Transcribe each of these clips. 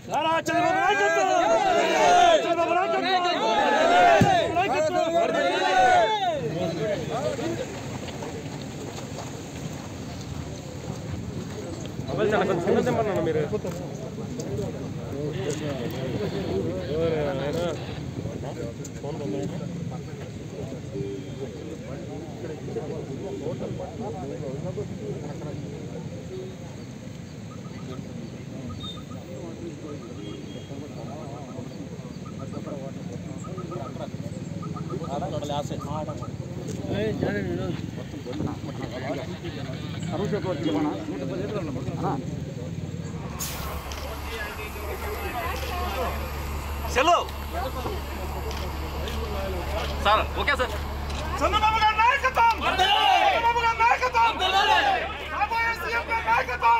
నారా చంద్రబాబు నాయకత్వం చంద్రబాబు నాయకత్వం నాయకత్వం మీరు cell sir okay sir Chandrababu గారి నాయకత్వం చంద్రబాబు గారి నాయకత్వం రాబోయే సీఎం గారి నాయకత్వం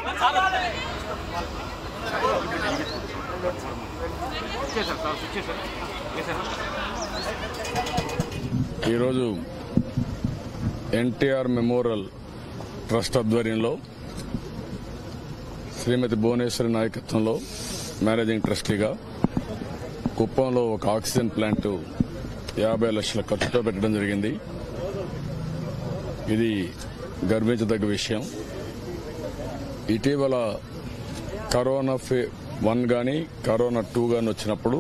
ఇచ్చేసారు సార్ ఇచ్చేసారు ఇచ్చేసారు ఈరోజు ఎన్టీఆర్ మెమోరియల్ ట్రస్ట్ ఆధ్వర్యంలో శ్రీమతి భువనేశ్వరి నాయకత్వంలో మేనేజింగ్ ట్రస్టీగా కుప్పంలో ఒక ఆక్సిజన్ ప్లాంట్ యాభై లక్షల ఖర్చుతో పెట్టడం జరిగింది ఇది గర్వించదగ్గ విషయం ఇటీవల కరోనా ఫే వన్ కానీ కరోనా టూ కానీ వచ్చినప్పుడు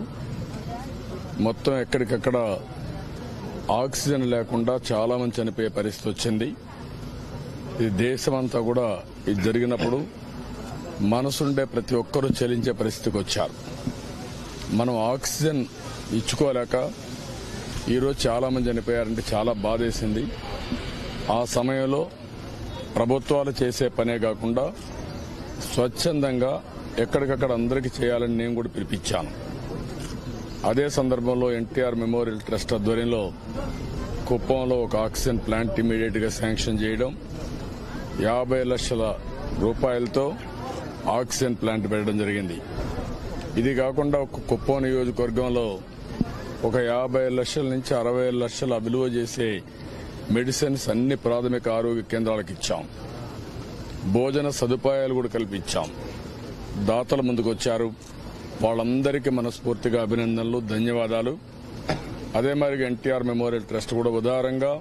మొత్తం ఎక్కడికక్కడ ఆక్సిజన్ లేకుండా చాలా మంది చనిపోయే పరిస్థితి వచ్చింది ఇది దేశమంతా కూడా ఇది జరిగినప్పుడు మనసుండే ప్రతి ఒక్కరూ చెలించే పరిస్థితికి వచ్చారు మనం ఆక్సిజన్ ఇచ్చుకోలేక ఈరోజు చాలా మంది చనిపోయారంటే చాలా బాధేసింది ఆ సమయంలో ప్రభుత్వాలు చేసే పనే కాకుండా స్వచ్ఛందంగా ఎక్కడికక్కడ అందరికీ చేయాలని నేను కూడా పిలిపించాను అదే సందర్భంలో ఎన్టీఆర్ మెమోరియల్ ట్రస్ట్ ఆధ్వర్యంలో కుప్పంలో ఒక ఆక్సిజన్ ప్లాంట్ ఇమీడియట్ గా శాంక్షన్ చేయడం యాభై లక్షల రూపాయలతో ఆక్సిజన్ ప్లాంట్ పెట్టడం జరిగింది ఇది కాకుండా ఒక కుప్పం నియోజకవర్గంలో ఒక యాభై లక్షల నుంచి అరవై లక్షల విలువ చేసే మెడిసిన్స్ అన్ని ప్రాథమిక ఆరోగ్య కేంద్రాలకు ఇచ్చాం భోజన సదుపాయాలు కూడా కల్పించాం దాతలు ముందుకొచ్చారు వాళ్ళందరికీ మనస్ఫూర్తిగా అభినందనలు ధన్యవాదాలు అదే మరి ఎన్టీఆర్ మెమోరియల్ ట్రస్ట్ కూడా ఉదారంగా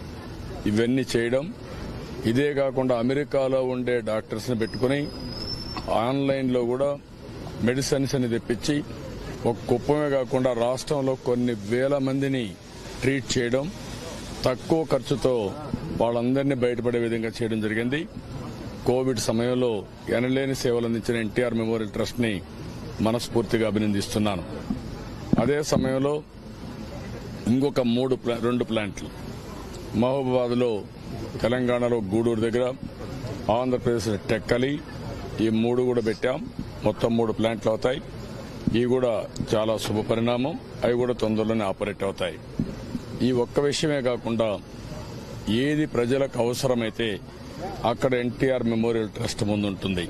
ఇవన్నీ చేయడం ఇదే కాకుండా అమెరికాలో ఉండే డాక్టర్స్ ని పెట్టుకుని ఆన్లైన్ లో కూడా మెడిసిన్స్ అని తెప్పించి ఒక కుప్పమే కాకుండా రాష్ట్రంలో కొన్ని వేల మందిని ట్రీట్ చేయడం తక్కువ ఖర్చుతో వాళ్ళందరినీ బయటపడే విధంగా చేయడం జరిగింది కోవిడ్ సమయంలో ఎనలేని సేవలు అందించిన ఎన్టీఆర్ మెమోరియల్ ట్రస్ట్ ని మనస్ఫూర్తిగా అభినందిస్తున్నాను అదే సమయంలో ఇంకొక మూడు ప్లా- రెండు ప్లాంట్లు మహబూబాబాద్ లో తెలంగాణలో గూడూరు దగ్గర ఆంధ్రప్రదేశ్ టెక్కలి ఈ మూడు కూడా పెట్టాం మొత్తం మూడు ప్లాంట్లు అవుతాయి ఇవి కూడా చాలా శుభ పరిణామం అవి కూడా తొందరలోనే ఆపరేట్ అవుతాయి ఈ ఒక్క విషయమే కాకుండా ఏది ప్రజలకు అవసరమైతే అక్కడ ఎన్టీఆర్ మెమోరియల్ ట్రస్ట్ ముందుంటుంది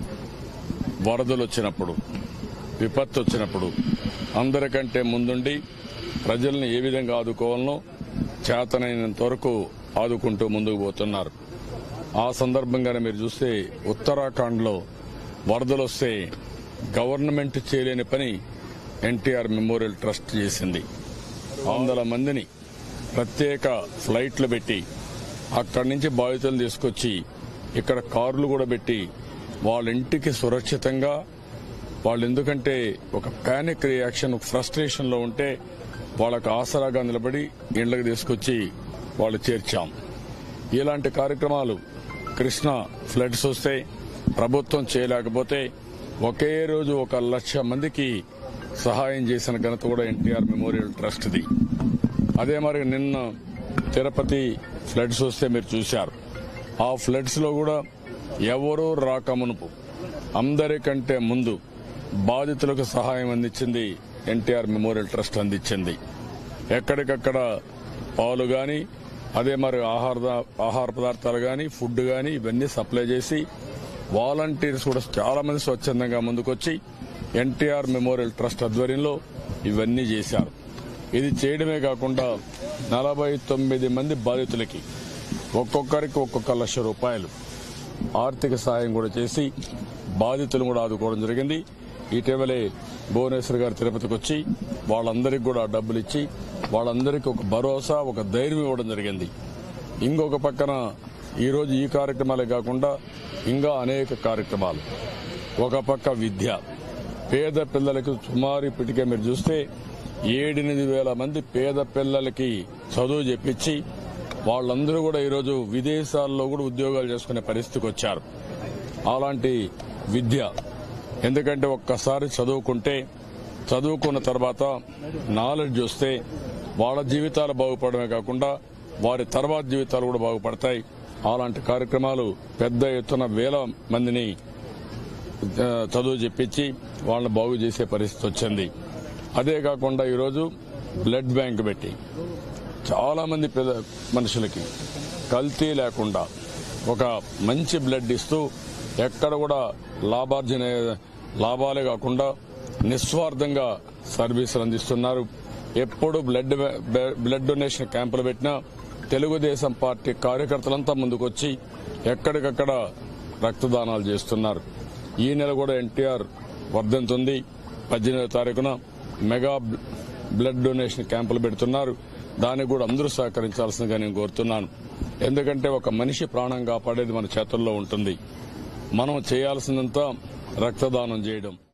వరదలు వచ్చినప్పుడు విపత్తు వచ్చినప్పుడు అందరికంటే ముందుండి ప్రజల్ని ఏ విధంగా ఆదుకోవాలనో చేతనైనంత వరకు ఆదుకుంటూ ముందుకు పోతున్నారు ఆ సందర్భంగానే మీరు చూస్తే ఉత్తరాఖండ్ లో వరదలు వస్తే గవర్నమెంట్ చేయలేని పని ఎన్టీఆర్ మెమోరియల్ ట్రస్ట్ చేసింది వందల మందిని ప్రత్యేక ఫ్లైట్లు పెట్టి అక్కడి నుంచి బాధితులను తీసుకొచ్చి ఇక్కడ కార్లు కూడా పెట్టి వాళ్ళ ఇంటికి సురక్షితంగా వాళ్ళు ఎందుకంటే ఒక పానిక్ రియాక్షన్ ఫ్రస్ట్రేషన్ లో ఉంటే వాళ్ళకు ఆసరాగా నిలబడి ఇళ్లకు తీసుకొచ్చి వాళ్ళు చేర్చాం ఇలాంటి కార్యక్రమాలు కృష్ణ ఫ్లడ్స్ వస్తే ప్రభుత్వం చేయలేకపోతే ఒకే రోజు ఒక లక్ష మందికి సహాయం చేసిన ఘనత కూడా ఎన్టీఆర్ మెమోరియల్ ట్రస్ట్ది అదే మరి నిన్న తిరుపతి ఫ్లడ్స్ వస్తే మీరు చూశారు ఆ ఫ్లడ్స్ లో కూడా ఎవరూ రాకమునుపు అందరికంటే ముందు బాధితులకు సహాయం అందించింది ఎన్టీఆర్ మెమోరియల్ ట్రస్ట్ అందించింది ఎక్కడికక్కడ పాలు గాని అదే మరి ఆహార ఆహార పదార్థాలు గాని ఫుడ్ గాని ఇవన్నీ సప్లై చేసి వాలంటీర్స్ కూడా చాలా మంది స్వచ్ఛందంగా ముందుకొచ్చి ఎన్టీఆర్ మెమోరియల్ ట్రస్ట్ ఆధ్వర్యంలో ఇవన్నీ చేశారు ఇది చేయడమే కాకుండా నలభై తొమ్మిది మంది బాధితులకి ఒక్కొక్కరికి ఒక్కొక్క లక్ష రూపాయలు ఆర్థిక సాయం కూడా చేసి బాధితులు కూడా ఆదుకోవడం జరిగింది ఇటీవలే భువనేశ్వర్ గారు తిరుపతికి వచ్చి వాళ్ళందరికీ కూడా డబ్బులు ఇచ్చి వాళ్ళందరికీ ఒక భరోసా ఒక ధైర్యం ఇవ్వడం జరిగింది ఇంకొక పక్కన ఈరోజు ఈ కార్యక్రమాలే కాకుండా ఇంకా అనేక కార్యక్రమాలు ఒక పక్క విద్య పేద పిల్లలకు సుమారు ఇప్పటికే మీరు చూస్తే ఏడెనిమిది వేల మంది పేద పిల్లలకి చదువు చెప్పించి వాళ్ళందరూ కూడా ఈరోజు విదేశాల్లో కూడా ఉద్యోగాలు చేసుకునే పరిస్థితికి వచ్చారు అలాంటి విద్య ఎందుకంటే ఒక్కసారి చదువుకుంటే చదువుకున్న తర్వాత నాలెడ్జ్ వస్తే వాళ్ళ జీవితాలు బాగుపడమే కాకుండా వారి తర్వాత జీవితాలు కూడా బాగుపడతాయి అలాంటి కార్యక్రమాలు పెద్ద ఎత్తున వేల మందిని ఆ, చదువు చెప్పించి వాళ్ళని బాగు చేసే పరిస్థితి వచ్చింది అదే కాకుండా ఈరోజు బ్లడ్ బ్యాంక్ పెట్టి చాలా మంది పేద మనుషులకి కల్తీ లేకుండా ఒక మంచి బ్లడ్ ఇస్తూ ఎక్కడ కూడా లాభార్జన లాభాలే కాకుండా నిస్వార్థంగా సర్వీసులు అందిస్తున్నారు ఎప్పుడు బ్లడ్ బ్లడ్ డొనేషన్ క్యాంపులు పెట్టినా తెలుగుదేశం పార్టీ కార్యకర్తలంతా ముందుకొచ్చి ఎక్కడికక్కడ రక్తదానాలు చేస్తున్నారు ఈ నెల కూడా ఎన్టీఆర్ వర్ధంతుంది పద్దెనిమిదో తారీఖున మెగా బ్లడ్ డొనేషన్ క్యాంపులు పెడుతున్నారు దానికి కూడా అందరూ సహకరించాల్సిందిగా నేను కోరుతున్నాను ఎందుకంటే ఒక మనిషి ప్రాణం కాపాడేది మన చేతుల్లో ఉంటుంది మనం చేయాల్సిందంతా రక్తదానం చేయడం